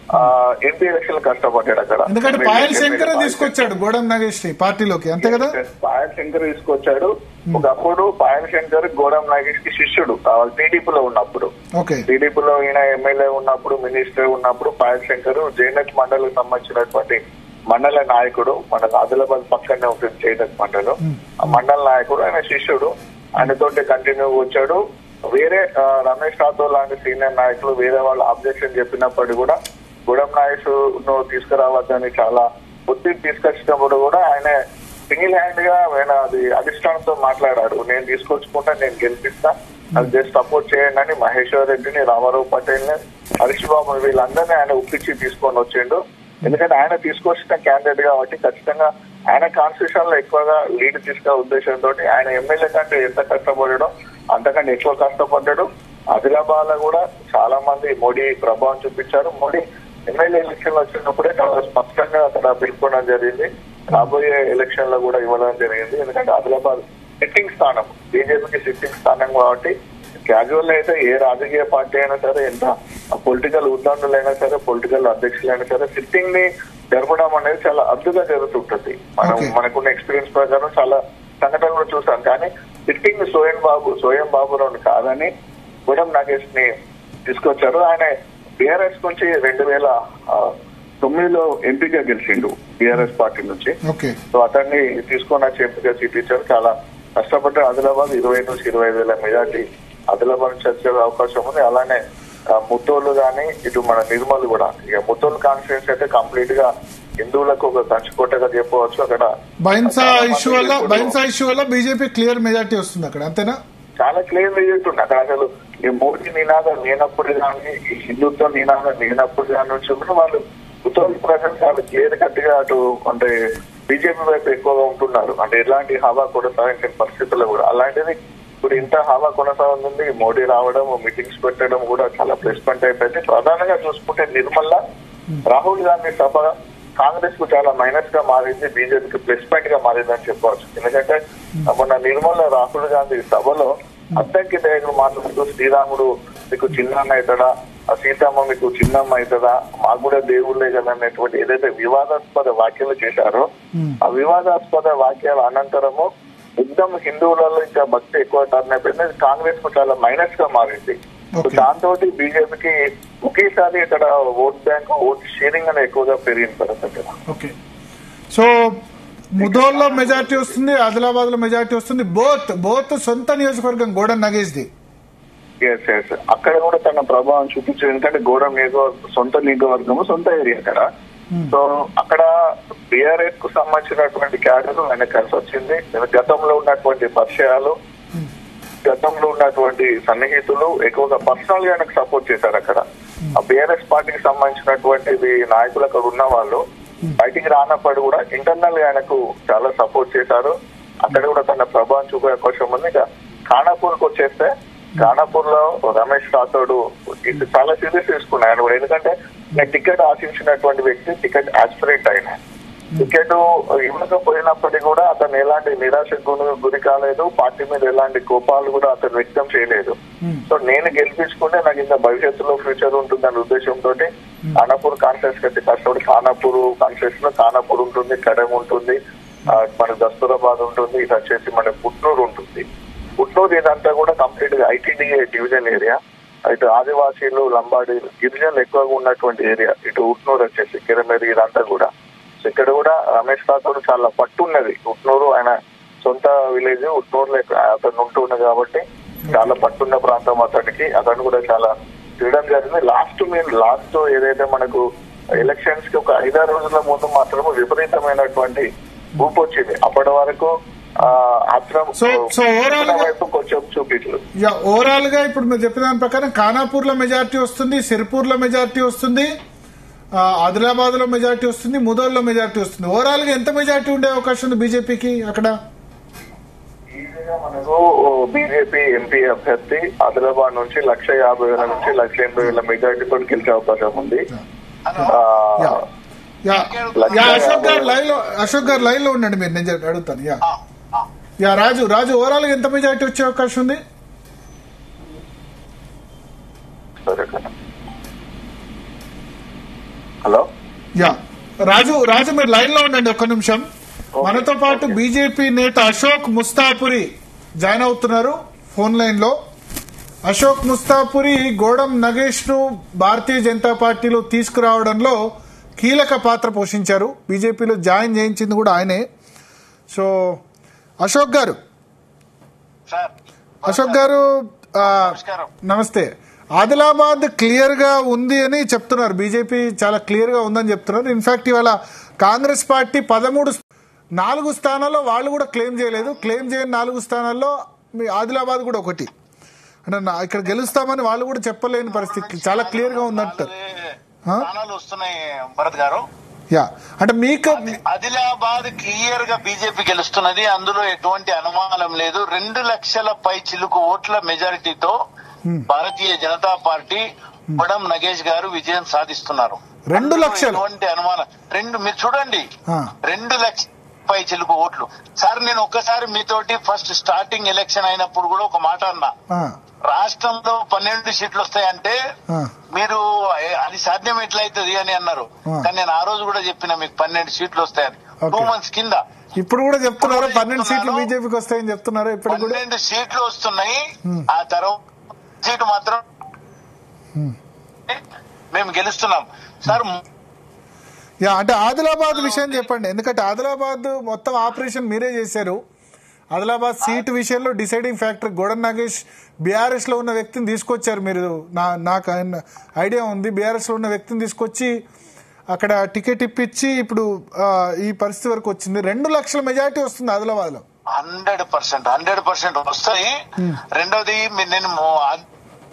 ఎంపీ ఎలక్షన్ కష్టపడ్డాడు అక్కడ ఎందుకంటే పాయల్ శంకర్ తీసుకొచ్చాడు గోడం నాగేష్ పార్టీలోకి అంతే కదా పాయల్ శంకర్ తీసుకొచ్చాడు ఒకప్పుడు పాయల్ శంకర్ గోడం నాగేష్ కి శిష్యుడు టీడీపీలో ఉన్నప్పుడు ఓకే టీడీపీలో ఈయన ఎమ్మెల్యే ఉన్నప్పుడు మినిస్టర్ ఉన్నప్పుడు పాయల్ శంకర్ జైనత్ మండలికి సంబంధించినటువంటి మండల నాయకుడు మన ఆదిలాబాద్ పక్కనే ఉంటుంది జైనత్ మండలం ఆ మండల నాయకుడు ఆయన శిష్యుడు ఆయనతోటి కంటిన్యూ వచ్చాడు వేరే ఆ, రమేష్ రాథోడ్ లాంటి సీనియర్ నాయకులు వేరే వాళ్ళు అబ్జెక్షన్ చెప్పినప్పటికీ కూడా గుడం నాయక్ ను తీసుకురావద్దని చాలా ఒత్తిడి తీసుకొచ్చినప్పుడు కూడా ఆయన సింగిల్ హ్యాండ్ గా ఆయన అది అధిష్టానంతో మాట్లాడాడు నేను తీసుకొచ్చుకుంటా నేను గెలిపిస్తా అది జస్ట్ సపోర్ట్ చేయండి అని మహేశ్వర్ రెడ్డిని రామారావు పటేల్ ని హరీష్ బాబు వీళ్ళందరినీ ఆయన ఒప్పించి తీసుకొని వచ్చిండు ఎందుకంటే ఆయన తీసుకొచ్చిన క్యాండిడేట్ కాబట్టి ఖచ్చితంగా ఆయన కాన్స్టిట్యూషన్ లో ఎక్కువగా లీడ్ తీసుకునే ఉద్దేశంతో ఆయన ఎమ్మెల్యే కంటే ఎంత కష్టపడడం అంతకంటే ఎక్కువ కష్టపడ్డాడు ఆదిలాబాద్ లో కూడా చాలా మంది మోడీ ప్రభావం చూపించారు మోడీ ఎమ్మెల్యే ఎలక్షన్ వచ్చినప్పుడే చాలా స్పష్టంగా అక్కడ పిలుపుకోవడం జరిగింది రాబోయే ఎలక్షన్ లో కూడా ఇవ్వడం జరిగింది ఎందుకంటే ఆదిలాబాద్ సిట్టింగ్ స్థానం బీజేపీకి సిట్టింగ్ స్థానం కాబట్టి క్యాజువల్ అయితే ఏ రాజకీయ పార్టీ అయినా సరే ఎంత పొలిటికల్ ఉద్దండులైనా సరే పొలిటికల్ అధ్యక్షులైనా సరే సిట్టింగ్ ని జరపడం అనేది చాలా అద్భుతంగా జరుగుతుంటది మనం Okay. మనకున్న ఎక్స్పీరియన్స్ ప్రకారం చాలా సంఘటనలు కూడా చూసాం కానీ సిట్టింగ్ సోయం బాబు సోయం బాబురావు కాదని గుడం నాగేష్ ని తీసుకొచ్చారు ఆయన బీఆర్ఎస్ నుంచి రెండు వేల ఆ, తొమ్మిదిలో ఎంపీగా గెలిచిండు బీఆర్ఎస్ పార్టీ నుంచి ఓకే సో అతన్ని తీసుకొని వచ్చి ఎంపీగా సీట్ ఇచ్చారు చాలా కష్టపడ్డ ఆదిలాబాద్ ఇరవై నుంచి ఇరవై వేల మెజార్టీ ఆదిలాబాద్ నుంచి వచ్చే అవకాశం ఉంది అలానే ఆ, ముత్తోళ్ళు గాని ఇటు మన నిర్మల్ కూడా ఇక ముత్తోళ్ళు కాన్స్టిట్యూన్స్ అయితే కంప్లీట్ గా హిందువులకు ఒక కంచుకోటగా చెప్పవచ్చు అక్కడ బైన్సా చాలా మంది ఇష్యూ వల్ల ఇప్పుడు బైన్సా ఇష్యూ వల్ల బీజేపీ క్లియర్ మెజార్టీ వస్తుంది అక్కడ అంతేనా చాలా క్లియర్ చేస్తుండే అక్కడ అసలు ఈ మోడీ నినాదం లేనప్పుడు కానీ ఈ హిందుత్వ నినాదం లేనప్పుడు కానీ నుంచి కూడా వాళ్ళు ఉత్తర ప్రజలు చాలా క్లియర్ కట్ గా అటు అంటే బీజేపీ వైపు ఎక్కువగా ఉంటున్నారు అంటే ఎలాంటి హవా కొనసాగించిన పరిస్థితుల్లో కూడా అలాంటిది ఇప్పుడు ఇంత హవా కొనసాగుతుంది మోడీ రావడం మీటింగ్స్ పెట్టడం కూడా చాలా ప్లస్ పాయింట్ అయిపోయింది ప్రధానంగా చూసుకుంటే నిర్మల్ల రాహుల్ గాంధీ సభ కాంగ్రెస్ కు చాలా మైనస్ గా మారింది బీజేపీకి ప్లస్ పాయింట్ గా మారింది అని చెప్పవచ్చు ఎందుకంటే మొన్న నిర్మల రాహుల్ గాంధీ సభలో అద్దంకి నాయకులు మాట్లాడుతూ శ్రీరాముడు మీకు చిన్నాన్న అవుతాడా ఆ సీతమ్మ మీకు చిన్నమ్మ అవుతుందా మాకు కూడా దేవుళ్ళే కదా అనేటువంటి ఏదైతే వివాదాస్పద వ్యాఖ్యలు చేశారో ఆ వివాదాస్పద వ్యాఖ్యల అనంతరము యుద్ధం హిందువులలో ఇంకా భక్తి ఎక్కువ టర్న్ అయిపోయింది అది కాంగ్రెస్ కు చాలా మైనస్ గా మారింది సో Okay. దాంతో బీజేపీకి ఒకేసారి ఇక్కడ ఓట్ బ్యాంక్ ఓట్ షేరింగ్ అనేది ఎక్కువగా పెరిగింది పరిస్థితి ఓకే సో ముధోల్లో మెజార్టీ వస్తుంది ఆదిలాబాద్ లో మెజార్టీ వస్తుంది బోత్ బోత్ సొంత నియోజకవర్గం గోడన్ నగేష్ ది ఎస్ ఎస్ అక్కడ కూడా తన ప్రభావం చూపించింది ఎందుకంటే గోడం నియోజకవర్గం సొంత నియోజకవర్గము సొంత ఏరియా అక్కడ సో అక్కడ బీఆర్ఎస్ కు సంబంధించినటువంటి క్యాడర్ ఆయన కలిసి వచ్చింది గతంలో ఉన్నటువంటి పరిచయాలు గతంలో ఉన్నటువంటి సన్నిహితులు ఎక్కువగా పర్సనల్ గా ఆయనకు సపోర్ట్ చేశారు అక్కడ ఆ బీఆర్ఎస్ పార్టీకి సంబంధించినటువంటి నాయకులు అక్కడ ఉన్న వాళ్ళు బయటికి రానప్పుడు కూడా ఇంటర్నల్ గా ఆయనకు చాలా సపోర్ట్ చేశారు అక్కడ కూడా తన ప్రభావం చూపే అవకాశం ఉంది ఇక ఖానాపూర్ కు వచ్చేస్తే ఖానాపూర్ లో రమేష్ రాథోడ్ ఇది చాలా సీరియస్ తీసుకున్నాడు ఆయన కూడా ఎందుకంటే నేను టికెట్ ఆశించినటువంటి వ్యక్తి టికెట్ ఆస్పిరెంట్ అయినా టికెట్ ఇవ్వకపోయినప్పటికీ కూడా అతను ఎలాంటి నిరాశకు గురి- గురి కాలేదు పార్టీ మీద ఎలాంటి కోపాలు కూడా అతను వ్యక్తం చేయలేదు సో నేను గెలిపించుకుంటే నాకు ఇంకా భవిష్యత్తులో ఫ్యూచర్ ఉంటుందనే ఉద్దేశంతో ఖానాపూర్ కాన్ఫరెన్స్ అయితే కష్టపడి ఖానాపూర్ కాన్ఫరెన్స్ లో ఖానాపూర్ ఉంటుంది కడెం ఉంటుంది ఆ, మన దస్తూరాబాద్ ఉంటుంది ఇది వచ్చేసి మన పుట్నూరు ఉంటుంది పుట్నూరు ఇదంతా కూడా కంప్లీట్ గా ఐటీడీఏ డివిజన్ ఏరియా ఇటు ఆదివాసీలు లంబాడి గిరిజనులు ఎక్కువగా ఉన్నటువంటి ఏరియా ఇటు ఉట్నూరు వచ్చేసి కిరమేరి ఇదంతా కూడా సో ఇక్కడ కూడా రమేష్ రాథోడ్ చాలా పట్టు ఉన్నది ఉట్నూరు ఆయన సొంత విలేజ్ ఉట్నూరులో ఎక్కువ- అతను ఉంటున్నది కాబట్టి చాలా పట్టున్న ప్రాంతం అతనికి అతను కూడా చాలా తిరగడం జరిగింది లాస్ట్ మీరు లాస్ట్ ఏదైతే మనకు ఎలక్షన్స్ కి ఒక ఐదారు రోజుల ముందు మాత్రం విపరీతమైనటువంటి ఊపు వచ్చింది అప్పటి వరకు ఆ, అస్త్రం So- so overall గా- వైపు కొంచెం చూపించు యా ఓవరాల్ గా ఇప్పుడు మీరు చెప్పిన దాని ప్రకారం ఖానాపూర్ లో మెజార్టీ వస్తుంది సిర్పూర్ లో మెజార్టీ వస్తుంది ఆ, ఆదిలాబాద్ లో మెజార్టీ వస్తుంది ముదోల్ లో మెజార్టీ వస్తుంది ఓవరాల్ గా ఎంత మెజార్టీ ఉండే అవకాశం ఉంది బీజేపీకి అక్కడ ఈజీగా మనకు బీజేపీ ఎంపీ అభ్యర్థి ఆదిలాబాద్ నుంచి లక్ష యాభై వేల నుంచి లక్ష ఎనభై వేల మెజార్టీ కూడా గెలిచే అవకాశం ఉంది ఆ, యా యా యా అశోక్ గారు లైవ్ లో అశోక్ గారు లైవ్ లో ఉండండి మీరు నేను చెప్- అడుగుతాను yeah yeah Raju Raju overall గా ఎంత మెజార్టీ వచ్చే అవకాశం ఉంది సరే కదా. హలో యా రాజు రాజు మీరు లైన్ లో ఉండండి ఒక్క నిమిషం మనతో పాటు బీజేపీ నేత అశోక్ ముస్తాపురి జాయిన్ అవుతున్నారు ఫోన్ లైన్ లో అశోక్ ముస్తాపురి గోడం నగేష్ ను భారతీయ జనతా పార్టీలో తీసుకురావడంలో కీలక పాత్ర పోషించారు బీజేపీలో జాయిన్ చేయించింది కూడా ఆయనే సో అశోక్ గారు సార్ అశోక్ గారు ఆ, నమస్కారం. నమస్తే ఆదిలాబాద్ క్లియర్ గా ఉంది అని చెప్తున్నారు బీజేపీ చాలా క్లియర్ గా ఉందని చెప్తున్నారు ఇన్ఫాక్ట్ ఇవాళ కాంగ్రెస్ పార్టీ పదమూడు నాలుగు స్థానాల్లో వాళ్ళు కూడా క్లెయిమ్ చేయలేదు క్లెయిమ్ చేయని నాలుగు స్థానాల్లో మీ ఆదిలాబాద్ కూడా ఒకటి అంటే నా- ఇక్కడ గెలుస్తామని వాళ్ళు కూడా చెప్పలేని పరిస్థితి చాలా క్లియర్ గా ఉందంట ఆ? స్థానాలు వస్తున్నాయి భరత్ గారు యా అంటే మీకు ఆదిలాబాద్ క్లియర్ గా బీజేపీ గెలుస్తున్నది అందులో ఎటువంటి అనుమానం లేదు రెండు లక్షల పై చిలుకు ఓట్ల మెజారిటీతో భారతీయ జనతా పార్టీ బడం నగేష్ గారు విజయం సాధిస్తున్నారు రెండు అందులో లక్షలు? ఎటువంటి అనుమానం రెండు మీరు చూడండి ఆ. రెండు లక్షల పై చిలుకు ఓట్లు సార్ నేను ఒక్కసారి మీతోటి ఫస్ట్ స్టార్టింగ్ ఎలక్షన్ అయినప్పుడు కూడా ఒక మాట అన్నా ఆ, రాష్ట్రంలో పన్నెండు సీట్లు వస్తాయంటే ఆ. మీరు ఏ- అది సాధ్యం ఎట్లయితది అని అన్నారు ఆ. కానీ నేను ఆ రోజు కూడా చెప్పిన మీకు పన్నెండు సీట్లు వస్తాయని Okay. టూ మంత్స్ కింద ఇప్పుడు కూడా చెప్తున్నారు ఇప్పుడు పన్నెండు సీట్లు చెప్తున్నారు. బీజేపీకి వస్తాయని చెప్తున్నారు ఇప్పుడు కూడా పన్నెండు సీట్లు వస్తున్నాయి ఆ తర్వాత సీటు మాత్రం మేము గెలుస్తున్నాం సార్ యా అంటే ఆదిలాబాద్ విషయం చెప్పండి ఎందుకంటే ఆదిలాబాద్ మొత్తం ఆపరేషన్ మీరే చేశారు ఆదిలాబాద్ సీట్ విషయంలో deciding factor Godam Nagesh BRS లో ఉన్న వ్యక్తిని తీసుకొచ్చారు మీరు నా నాకు ఆయన ఐడియా ఉంది బీఆర్ఎస్ లో ఉన్న వ్యక్తిని తీసుకొచ్చి అక్కడ టికెట్ ఇప్పించి ఇప్పుడు ఆ, ఈ పరిస్థితి వరకు వచ్చింది రెండు లక్షల మెజారిటీ వస్తుంది ఆదిలాబాద్ లో హండ్రెడ్ పర్సెంట్ హండ్రెడ్ పర్సెంట్ వస్తాయి రెండోది మీ- నేను మో- ఆ-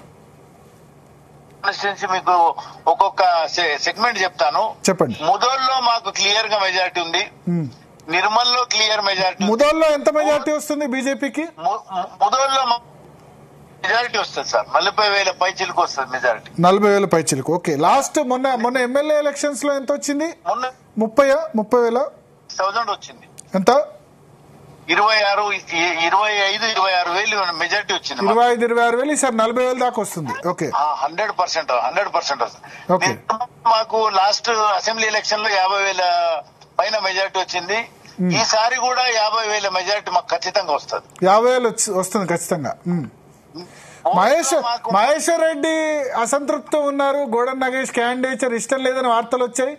కాన్స్టిట్యున్సీ మీకు ఒక్కొక్క సెగ్మెంట్ చెప్తాను చెప్పండి. ముదోల్లో మాకు క్లియర్ గా మెజారిటీ ఉంది నిర్మల్లో క్లియర్ మెజారిటీ ఉంది. ముదోల్లో ఎంత మెజారిటీ వస్తుంది బీజేపీకి ము- ము- ముదోల్లో మెజారిటీ వస్తుంది సార్ నలభై వేల పైచిలకు వస్తుంది మెజారిటీ నలభై వేల పైచిలకు ఓకే లాస్ట్ మొన్న మొన్న ఎమ్మెల్యే ఎలక్షన్స్ లో ఎంత వచ్చింది మొన్న ముప్పై ముప్పై వేల థౌజండ్ వచ్చింది ఎంత ఇరవై ఆరు ఇ- ఇరవై ఐదు ఇరవై ఆరు వేలు మెజారిటీ వచ్చింది ఇరవై ఐదు ఇరవై ఆరు వేలు ఈసారి నలభై వేలు దాకా వస్తుంది okay hundred percent hundred percent వస్తుంది Okay. నేను- మాకు లాస్ట్ అసెంబ్లీ ఎలక్షన్ లో యాభై వేల పైన మెజారిటీ వచ్చింది ఈసారి కూడా యాభై వేల మెజారిటీ మాకు ఖచ్చితంగా వస్తుంది యాభై వేలు వచ్చి- వస్తుంది ఖచ్చితంగా ఉమ్. మహేష్ మాకు- మహేశ్వర్ రెడ్డి అసంతృప్తి ఉన్నారు గోడన్ నగేష్ క్యాండిడేచర్ ఇష్టం లేదని వార్తలు వచ్చాయి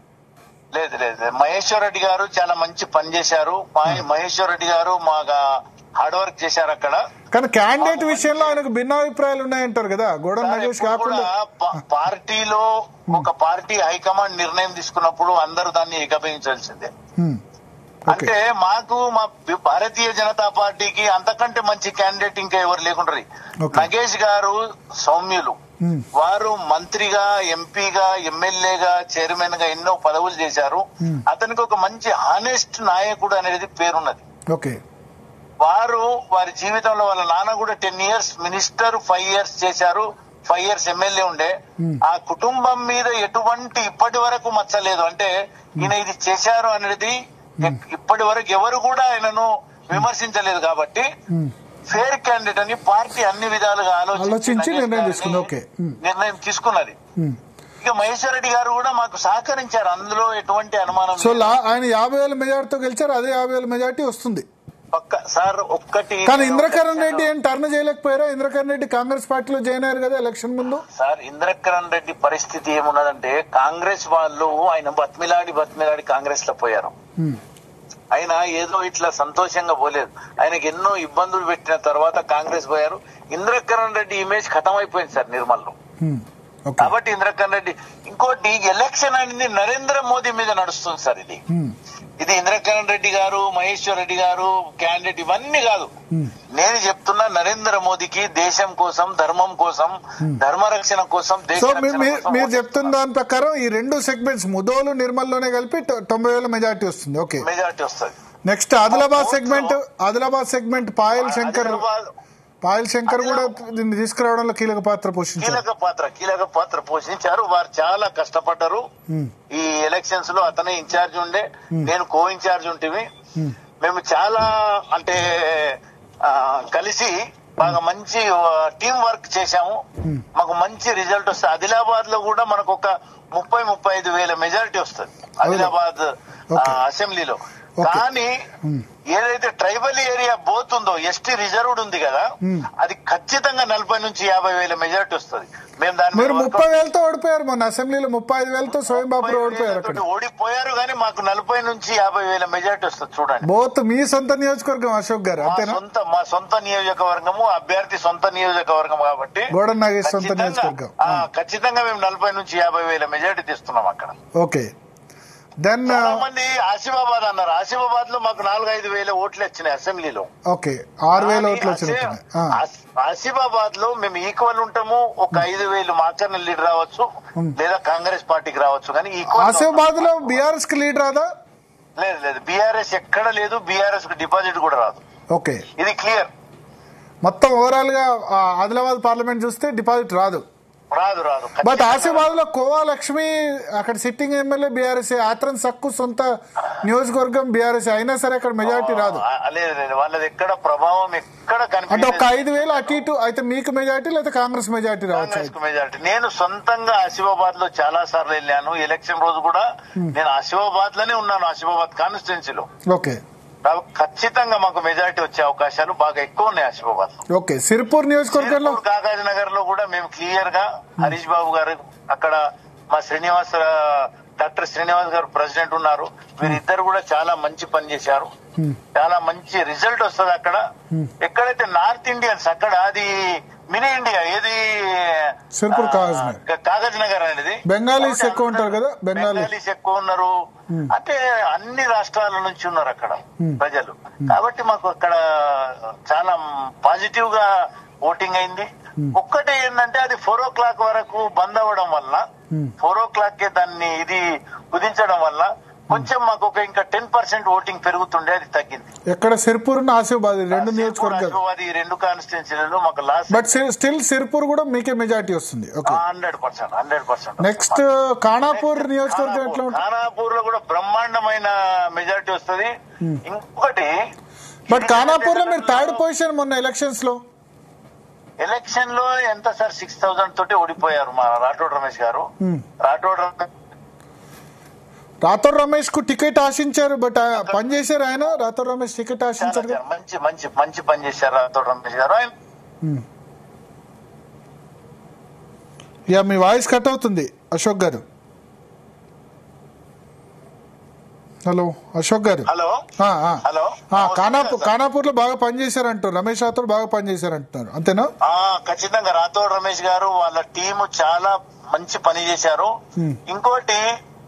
లేదు లేదు మహేశ్వర్ రెడ్డి గారు చాలా మంచి పని చేశారు మహే- మహేశ్వర్ రెడ్డి గారు మాకు హార్డ్ వర్క్ చేశారు అక్కడ కానీ క్యాండిడేట్ విషయంలో ఆయనకు భిన్నాభిప్రాయాలు ఉన్నాయంటారు కదా గోడన్ సార్, నగేష్ ఎప్పుడు కాకుండా కూడా పా- పార్టీలో ఒక పార్టీ హైకమాండ్ నిర్ణయం తీసుకున్నప్పుడు అందరూ దాన్ని ఏకీభవించాల్సిందే ఉమ్. ఓకే అంటే మాకు మా బి- భారతీయ జనతా పార్టీకి అంతకంటే మంచి క్యాండిడేట్ ఇంకా ఎవరు లేకుంటారు Okay. నగేష్ గారు సౌమ్యులు Hmm. వారు మంత్రిగా ఎంపీగా ఎమ్మెల్యేగా చైర్మన్ గా ఎన్నో పదవులు చేశారు అతనికి ఒక మంచి హానెస్ట్ నాయకుడు అనేది పేరున్నది ఓకే వారు వారి జీవితంలో వాళ్ళ నాన్న కూడా ten years minister five years చేశారు ఫైవ్ ఇయర్స్ ఎమ్మెల్యే ఉండే ఆ కుటుంబం మీద ఎటువంటి ఇప్పటి వరకు మచ్చలేదు అంటే ఈయన ఇది చేశారు అనేది ఇప్పటి వరకు ఎవరు కూడా ఆయనను విమర్శించలేదు కాబట్టి ఫేర్ క్యాండిడేట్ అని పార్టీ అన్ని విధాలుగా ఆలోచించి ఆలోచించి నిర్ణయం నగేష్ తీసుకుంది. గారిని ఓకే. ఉమ్. నిర్ణయం తీసుకున్నది ఉమ్. ఇక మహేశ్వర్ రెడ్డి గారు కూడా మాకు సహకరించారు అందులో ఎటువంటి అనుమానం సో లేదు. లా ఆయన యాభై వేల మెజార్టీతో గెలిచారు అదే యాభై వేల మెజార్టీ వస్తుంది పక్క సార్ ఒక్కటి కానీ ఇంద్రకరణ్ రెడ్డి ఏం టర్న్ చేయలేకపోయారా ఇంద్రకరణ్ రెడ్డి కాంగ్రెస్ పార్టీలో జాయిన్ అయ్యారు కదా ఎలక్షన్ ముందు సార్ ఇంద్రకరణ్ రెడ్డి పరిస్థితి ఏమున్నదంటే కాంగ్రెస్ వాళ్ళు ఆయన బతిమిలాడి బతిమిలాడి కాంగ్రెస్ లో పోయారు ఉమ్. ఆయన ఏదో ఇట్లా సంతోషంగా పోలేదు ఆయనకి ఎన్నో ఇబ్బందులు పెట్టిన తర్వాత కాంగ్రెస్ పోయారు ఇంద్రకరణ్ రెడ్డి ఇమేజ్ ఖతం అయిపోయింది సార్ నిర్మల్లో ఉమ్. ఓకే కాబట్టి ఇంద్రకరణ్ రెడ్డి ఇంకోటి ఎలక్షన్ అనేది నరేంద్ర మోదీ మీద నడుస్తుంది సార్ ఇది ఉమ్. ఇది ఇంద్రకరణ్ రెడ్డి గారు మహేశ్వర్ రెడ్డి గారు క్యాండిడేట్ ఇవన్నీ కాదు నేను చెప్తున్నా నరేంద్ర మోదీకి దేశం కోసం ధర్మం కోసం ధర్మరక్షణ కోసం దేశ సో మీ- రక్షణ మీ- కోసం మీరు చెప్తున్న దాని ప్రకారం ఈ రెండు సెగ్మెంట్స్ ముదోలు నిర్మల్లోనే కలిపి తొ- తొంభై వేల మెజార్టీ వస్తుంది ఓకే మెజారిటీ వస్తుంది next Adilabad segment Adilabad segment Payal Shankar Adilabad Payal Shankar కూడా దీన్ని తీసుకురావడంలో కీలక పాత్ర పోషించారు కీలక పాత్ర కీలక పాత్ర పోషించారు వారు చాలా కష్టపడ్డారు ఈ ఎలక్షన్స్ లో అతనే ఇన్ఛార్జ్ ఉండే నేను కో ఇన్ఛార్జ్ ఉంటివి మేము చాలా అంటే ఆ, కలిసి బాగా మంచి టీం వర్క్ చేశాము మాకు మంచి రిజల్ట్ వస్తుంది ఆదిలాబాద్ లో కూడా మనకు ఒక ముప్పై ముప్పై ఐదు వేల మెజారిటీ వస్తుంది ఆదిలాబాద్ ఆ, Okay. అసెంబ్లీలో Okay. కానీ ఏదైతే ట్రైబల్ ఏరియా బోతుందో ఎస్టీ రిజర్వ్డ్ ఉంది కదా అది ఖచ్చితంగా నలభై నుంచి యాభై వేల మెజారిటీ వస్తుంది మేము దాని మీరు మీద ముప్పై వేలతో ఓడిపోయారు మొన్న అసెంబ్లీలో ముప్పై ఐదు వేలతో స్వయం బాబు ఓడిపోయారు అక్కడ తోటి ఓడిపోయారు కానీ మాకు నలభై నుంచి యాభై వేల మెజారిటీ వస్తుంది చూడండి బోత్ మీ సొంత నియోజకవర్గం అశోక్ గారు మా అంతేనా సొంత మా సొంత నియోజకవర్గము అభ్యర్థి సొంత నియోజకవర్గం కాబట్టి గోడన్ నాగేష్ సొంత ఖచ్చితంగా- నియోజకవర్గం ఆ, ఖచ్చితంగా మేము నలభై నుంచి యాభై వేల మెజారిటీ తీస్తున్నాం అక్కడ ఓకే దెన్ చాలా మంది ఆసిఫాబాద్ అన్నారు ఆసిఫాబాద్ లో మాకు నాలుగు ఐదు వేల ఓట్లు వచ్చినాయి అసెంబ్లీలో ఓకే ఆరు వేల కానీ ఓట్లు వచ్చినట్టున్నాయి ఆసి- ఆ, ఆసి- ఆసిఫాబాద్ లో మేము ఈక్వల్ ఉంటాము ఒక ఐదు వేలు మాకర్ని లీడ్ రావచ్చు లేదా కాంగ్రెస్ పార్టీకి రావచ్చు కానీ ఈక్వల్ ఆసిఫాబాద్ లో బీఆర్ఎస్ కి లీడ్ రాదా లేదు లేదు బీఆర్ఎస్ ఎక్కడ లేదు బీఆర్ఎస్ కు డిపాజిట్ కూడా రాదు ఓకే ఇది క్లియర్ మొత్తం ఓవరాల్ గా ఆ, ఆదిలాబాద్ పార్లమెంట్ చూస్తే డిపాజిట్ రాదు రాదు రాదు బట్ ఖచ్చితంగా ఆసిఫాబాద్ లో కోవా లక్ష్మి అక్కడ sitting MLA BRS Atram Sakku సొంత నియోజకవర్గం బీఆర్ఎస్ అయినా సరే అక్కడ మెజారిటీ రాదు ఆ, లేదు లేదు వాళ్ళది ఎక్కడ ప్రభావం ఎక్కడ అంటే ఒక కనిపించదు ఐదు వేలు అటు ఇటు అయితే మీకు మెజారిటీ లేదా కాంగ్రెస్ మెజారిటీ రావచ్చు కాంగ్రెస్ కు మెజారిటీ నేను సొంతంగా ఆసిఫాబాద్ లో చాలా సార్లు వెళ్ళాను ఎలక్షన్ రోజు కూడా నేను ఆసిఫాబాద్ లోనే ఉన్నాను ఆసిఫాబాద్ కాన్స్టిట్యున్సీలో ఓకే కాబట్టి ఖచ్చితంగా మాకు మెజారిటీ వచ్చే అవకాశాలు బాగా ఎక్కువ ఉన్నాయి ఆసిఫాబాద్ లో ఓకే సిరిపూర్ నియోజకవర్గంలో కాకాజ్ నగర్ లో కూడా మేము క్లియర్ గా హరీష్ బాబు గారు అక్కడ మా శ్రీనివాస్ ఆ, డాక్టర్ శ్రీనివాస్ గారు ప్రెసిడెంట్ ఉన్నారు వీరిద్దరు కూడా చాలా మంచి పని చేశారు చాలా మంచి రిజల్ట్ వస్తుంది అక్కడ ఎక్కడైతే నార్త్ ఇండియన్స్ అక్కడ అది మినీ ఇండియా ఏది సిర్పూర్ ఆ, కాగజ్ నగర్. కా- కాగజ్ నగర్ అనేది బెంగాలీస్ ఎక్కువ ఉంటారు కదా, బెంగాలీ. బెంగాలీస్ ఎక్కువ ఉన్నారు అంటే అన్ని రాష్ట్రాల నుంచి ఉన్నారు అక్కడ ప్రజలు కాబట్టి మాకు అక్కడ చాలా పాజిటివ్ గా ఓటింగ్ అయింది ఒక్కటే ఏంటంటే అది ఫోర్ ఓ క్లాక్ వరకు బంద్ అవ్వడం వల్ల ఫోర్ ఓ క్లాక్ కే దాన్ని ఇది కుదించడం వల్ల కొంచెం మాకు ఒక ఇంకా టెన్ పర్సెంట్ ఓటింగ్ పెరుగుతుండే అది తగ్గింది ఎక్కడ సిర్పూర్ ఆసిఫాబాద్ ఈ రెండు నియోజకవర్గాలు అది ఈ రెండు కాన్స్టిట్యున్సీలలో మాకు లాస్ట్ బట్ స్టిల్ సిర్పూర్ కూడా మీకే మెజారిటీ వస్తుంది okay hundred percent hundred percent next Khanapur నియోజకవర్గం ఎట్లా ఉంటుంది ఖానాపూర్ లో కూడా బ్రహ్మాండమైన మెజారిటీ వస్తుంది ఇంకొకటి బట్ ఖానాపూర్ లో మీరు థర్డ్ పొజిషన్ మొన్న ఎలక్షన్స్ లో ఎలక్షన్ లో ఎంత సార్ సిక్స్ థౌసండ్ తోటి ఓడిపోయారు మా రాఠోడ్ రమేష్ గారు రాఠోడ్ రమేష్ రాథోర్ రమేష్ కు టికెట్ ఆశించారు బట్ పని చేశారు ఆయన రాథోర్ రమేష్ టికెట్ చాలా ఆశించారు కదా? చాలా మంచి మంచి మంచి పని చేశారు రాథోడ్ రమేష్ గారు ఆయన యా మీ వాయిస్ కట్ అవుతుంది అశోక్ గారు హలో అశోక్ గారు హలో ఆ, ఆ. హలో ఆ, ఖానాపూర్ ఖానాపూర్ లో బాగా పనిచేశారు అంటారు రమేష్ రాథోడ్ బాగా పనిచేశారు అంటున్నారు అంతేనా ఆ ఖచ్చితంగా రాథోడ్ రమేష్ గారు వాళ్ళ టీము చాలా మంచి పని చేశారు ఇంకోటి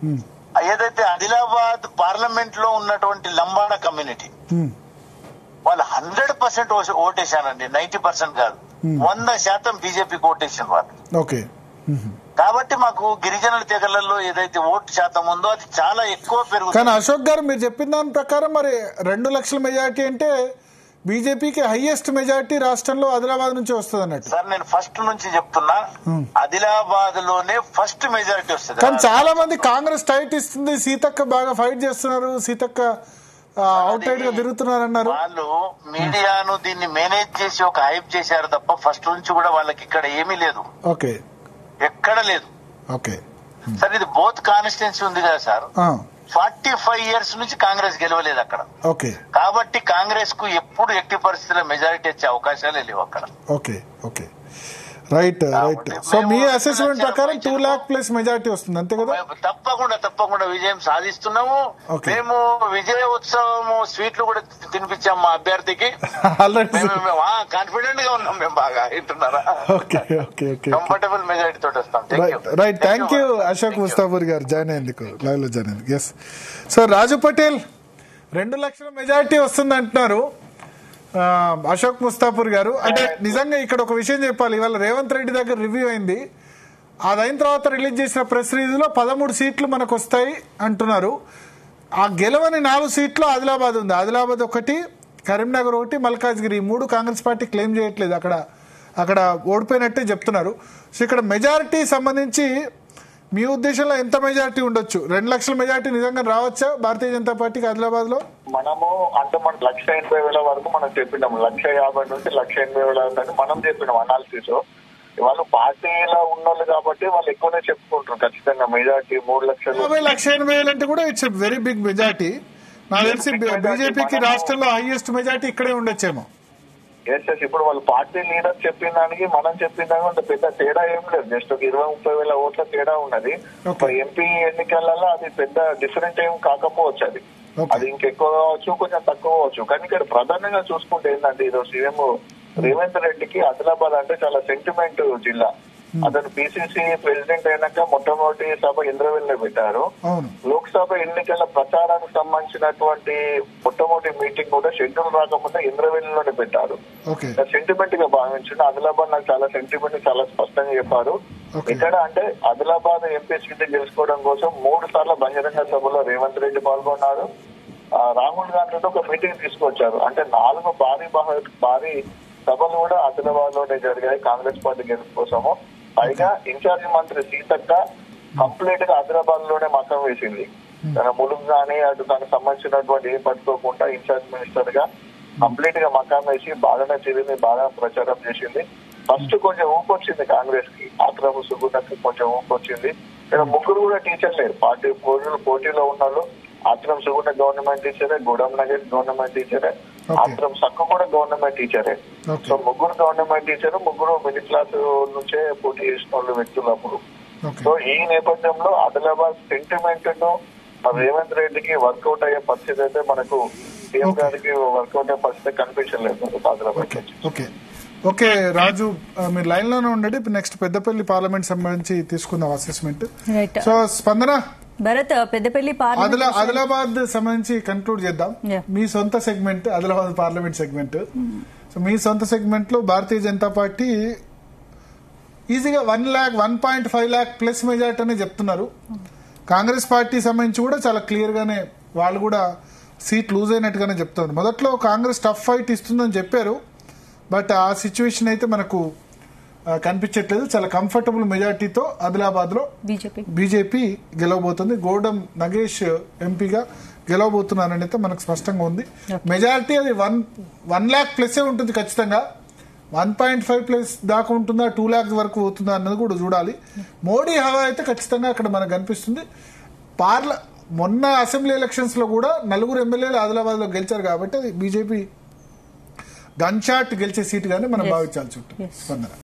ఏదైతే ఆదిలాబాద్ పార్లమెంట్ లో ఉన్నటువంటి లంబాడ కమ్యూనిటీ Hmm. వాళ్ళు హండ్రెడ్ పర్సెంట్ ఓటేశారండి నైన్టీ పర్సెంట్ కాదు వంద శాతం బీజేపీకి ఓటేసారు వాళ్ళు ఓకే కాబట్టి మాకు గిరిజనుల తెగలలో ఏదైతే ఓటు శాతం ఉందో అది చాలా ఎక్కువ కానీ పెరుగుతుంది అశోక్ గారు మీరు చెప్పిన దాని ప్రకారం మరి రెండు లక్షల మెజారిటీ అంటే బీజేపీకి హైయెస్ట్ మెజారిటీ రాష్ట్రంలో ఆదిలాబాద్ నుంచి వస్తుంది అన్నట్టు సార్ నేను ఫస్ట్ నుంచి చెప్తున్నా ఆదిలాబాద్ లోనే ఫస్ట్ మెజారిటీ వస్తుంది కానీ చాలా మంది కాంగ్రెస్ టైట్ ఇస్తుంది సీతక్క బాగా ఫైట్ చేస్తున్నారు సీతక్క అవుట్ రైట్ గా తిరుగుతున్నారు అన్నారు వాళ్ళు మీడియాను దీన్ని మేనేజ్ చేసి ఒక హైప్ చేశారు తప్ప ఫస్ట్ నుంచి కూడా వాళ్ళకి ఇక్కడ ఏమీ లేదు ఓకే ఎక్కడ లేదు ఓకే సార్ ఇది బోత్ కాన్స్టిట్యున్సీ ఉంది కదా సార్ ఆ, ఫార్టీ ఫైవ్ ఇయర్స్ నుంచి కాంగ్రెస్ గెలవలేదు అక్కడ ఓకే కాబట్టి కాంగ్రెస్ కు ఎప్పుడు ఎట్టి పరిస్థితుల్లో మెజారిటీ వచ్చే అవకాశాలే లేవు అక్కడ okay okay right right so మీ అసెస్మెంట్ ప్రకారం టూ లాక్ ప్లస్ మెజారిటీ వస్తుంది అంతే కదా మేము తప్పకుండా తప్పకుండా విజయం సాధిస్తున్నాము Okay. మేము విజయ ఉత్సవము స్వీట్లు కూడా తినిపించాము మా అభ్యర్థికి ఆల్రెడీ కాన్ఫిడెంట్ గా ఉన్నాం మేము బాగా వింటున్నారా okay okay okay comfortable majority తోటి వస్తాం thank you right thank you Ashok Mustapur garu join అయ్యేందుకు లైవ్ లో జాయిన్ అయ్యేందుకు ఎస్ సో రాజు పటేల్ రెండు లక్షల మెజారిటీ వస్తుంది అంటున్నారు ఆ, అశోక్ ముస్తాఫూర్ గారు అంటే నిజంగా ఇక్కడ ఒక విషయం చెప్పాలి ఇవాళ రేవంత్ రెడ్డి దగ్గర రివ్యూ అయింది అది అయిన తర్వాత రిలీజ్ చేసిన ప్రెస్ రిలీజ్ లో పదమూడు సీట్లు మనకు వస్తాయి అంటున్నారు ఆ గెలవని నాలుగు సీట్లు ఆదిలాబాద్ ఉంది ఆదిలాబాద్ ఒకటి కరీంనగర్ ఒకటి మల్కాజ్గిరి ఈ మూడు కాంగ్రెస్ పార్టీ క్లెయిమ్ చేయట్లేదు అక్కడ అక్కడ ఓడిపోయినట్టే చెప్తున్నారు సో ఇక్కడ మెజారిటీ సంబంధించి మీ ఉద్దేశంలో ఎంత మెజారిటీ ఉండొచ్చు రెండు లక్షల మెజారిటీ నిజంగా రావచ్చా భారతీయ జనతా పార్టీకి ఆదిలాబాద్ లో మనము అంటే మన లక్ష ఎనభై వేల వరకు మనం చెప్పినాం లక్ష యాభై నుంచి లక్ష ఎనభై వేల వరకు అని మనం చెప్పినాం అనాలిసిస్ వాళ్ళు పార్టీలో ఉన్నోళ్ళు కాబట్టి వాళ్ళు ఎక్కువనే చెప్పుకుంటారు ఖచ్చితంగా మెజార్టీ మూడు లక్షలు యాభై లక్ష ఎనభై వేలు అంటే కూడా ఇట్స్ వెరీ బిగ్ మెజార్టీ నాకు తెలిసి బీజేపీకి రాష్ట్రంలో హైయెస్ట్ మెజార్టీ ఇక్కడే ఉండొచ్చేమో ఎస్ ఎస్ ఇప్పుడు వాళ్ళు పార్టీ లీడర్ చెప్పిన దానికి మనం చెప్పిన దానికి అంత పెద్ద తేడా ఏం లేదు జస్ట్ ఒక ఇరవై ముప్పై వేల ఓట్ల తేడా ఉన్నది Okay. ఎంపీ ఎన్నికలలో అది పెద్ద డిఫరెంట్ ఏం కాకపోవచ్చు అది Okay. అది ఇంకెక్కువ కావచ్చు కొంచెం తక్కువ కావచ్చు కానీ ఇక్కడ ప్రధానంగా చూసుకుంటే ఏంటంటే ఈరోజు సీఎం రేవంత్ రెడ్డికి ఆదిలాబాద్ అంటే చాలా సెంటిమెంట్ జిల్లా అతను పిసిసి ప్రెసిడెంట్ అయినాక మొట్టమొదటి సభ ఇంద్రవెల్లి పెట్టారు అవును లోక్సభ ఎన్నికల ప్రచారానికి సంబంధించినటువంటి మొట్టమొదటి మీటింగ్ కూడా షెడ్యూల్ రాకముందే ఇంద్రవెల్లిలోనే పెట్టారు ఓకే సెంటిమెంట్ గా భావించండి ఆదిలాబాద్ నాకు చాలా సెంటిమెంట్ చాలా స్పష్టంగా చెప్పారు Okay. ఇక్కడ అంటే ఆదిలాబాద్ ఎంపీ సీట్ గెలుచుకోవడం కోసం మూడు సార్లు బహిరంగ సభలో రేవంత్ రెడ్డి పాల్గొన్నారు ఆ, రాహుల్ గాంధీతో ఒక మీటింగ్ తీసుకొచ్చారు అంటే నాలుగు భారీ బహ- భారీ సభలు కూడా ఆదిలాబాద్ లోనే జరిగాయి కాంగ్రెస్ పార్టీ గెలుపు కోసము పైగా ఇన్ఛార్జి మంత్రి సీతక్క కంప్లీట్ గా ఆదిలాబాద్ లోనే మతం వేసింది తన ములుగు కానీ అటు తనకు సంబంధించినటువంటి ఏం పట్టుకోకుండా ఇన్ఛార్జ్ మినిస్టర్ గా కంప్లీట్ గా మకాం వేసి బాగానే తిరిగింది బాగా ప్రచారం చేసింది ఫస్ట్ కొంచెం ఊపు వచ్చింది కాంగ్రెస్ కి ఆక్రమ సుగుణకి కొంచెం ఊపు వచ్చింది ఇక్కడ ముగ్గురు కూడా టీచర్ లేరు పార్టీ పోటీలు పోటీలో ఉన్నారు ఆత్రం సుగుణ గవర్నమెంట్ టీచరే గూడెం నగర్ గవర్నమెంట్ టీచరే Okay. ఆత్రం సక్కు కూడా గవర్నమెంట్ టీచరే Okay. సో ముగ్గురు గవర్నమెంట్ టీచర్ ముగ్గురు మిడిల్ క్లాస్ నుంచే పోటీ చేసిన వాళ్ళు వ్యక్తులు అప్పుడు ఓకే సో ఈ నేపథ్యంలో ఆదిలాబాద్ సెంటిమెంట్ ను రేవంత్ రెడ్డికి వర్కౌట్ అయ్యే పరిస్థితి అయితే మనకు సీఎం Okay. గారికి వర్కౌట్ అయ్యే పరిస్థితి కనిపించలేదు ఆదిలాబాద్ ఓకే నుంచి. ఓకే ఓకే రాజు ఆ, మీరు లైన్ లోనే ఉండండి ఇప్పుడు నెక్స్ట్ పెద్దపల్లి పార్లమెంట్ సంబంధించి తీసుకుందాం అసెస్మెంట్ రైట్ సో స్పందన భరత్ పెద్దపల్లి పార్లమెంట్ ఆదిలా ఆదిలాబాద్ సంబంధించి కంక్లూడ్ చేద్దాం Yeah. మీ సొంత segment Adilabad parliament segment so మీ సొంత సెగ్మెంట్ లో భారతీయ జనతా పార్టీ ఈజీగా one lakh one point five lakh plus majority అని చెప్తున్నారు కాంగ్రెస్ పార్టీ సంబంధించి కూడా చాలా క్లియర్ గానే వాళ్ళు కూడా సీట్ లూజ్ అయినట్టుగానే చెప్తున్నారు మొదట్లో కాంగ్రెస్ టఫ్ ఫైట్ ఇస్తుందని చెప్పారు బట్ ఆ సిచ్యువేషన్ అయితే మనకు ఆ, కనిపించట్లేదు చాలా కంఫర్టబుల్ మెజార్టీతో ఆదిలాబాద్ లో బీజేపీ బీజేపీ గెలవబోతుంది గోడం నగేష్ ఎంపీగా గెలవబోతున్నారని అయితే మనకు స్పష్టంగా ఉంది మెజారిటీ అది వన్ వన్ ల్యాక్ ప్లస్ ఉంటుంది ఖచ్చితంగా వన్ పాయింట్ ఫైవ్ ప్లస్ దాకా ఉంటుందా టూ ల్యాక్స్ వరకు పోతుందా అన్నది కూడా చూడాలి మోడీ హవా అయితే ఖచ్చితంగా అక్కడ మనకు కనిపిస్తుంది పార్ల మొన్న అసెంబ్లీ ఎలక్షన్స్ లో కూడా నలుగురు ఎమ్మెల్యేలు ఆదిలాబాద్ లో గెలిచారు కాబట్టి అది బీజేపీ గన్ షాట్ గెలిచే సీట్ గానే మనం Yes. భావించాల్సి ఉంటుంది Yes. స్పందన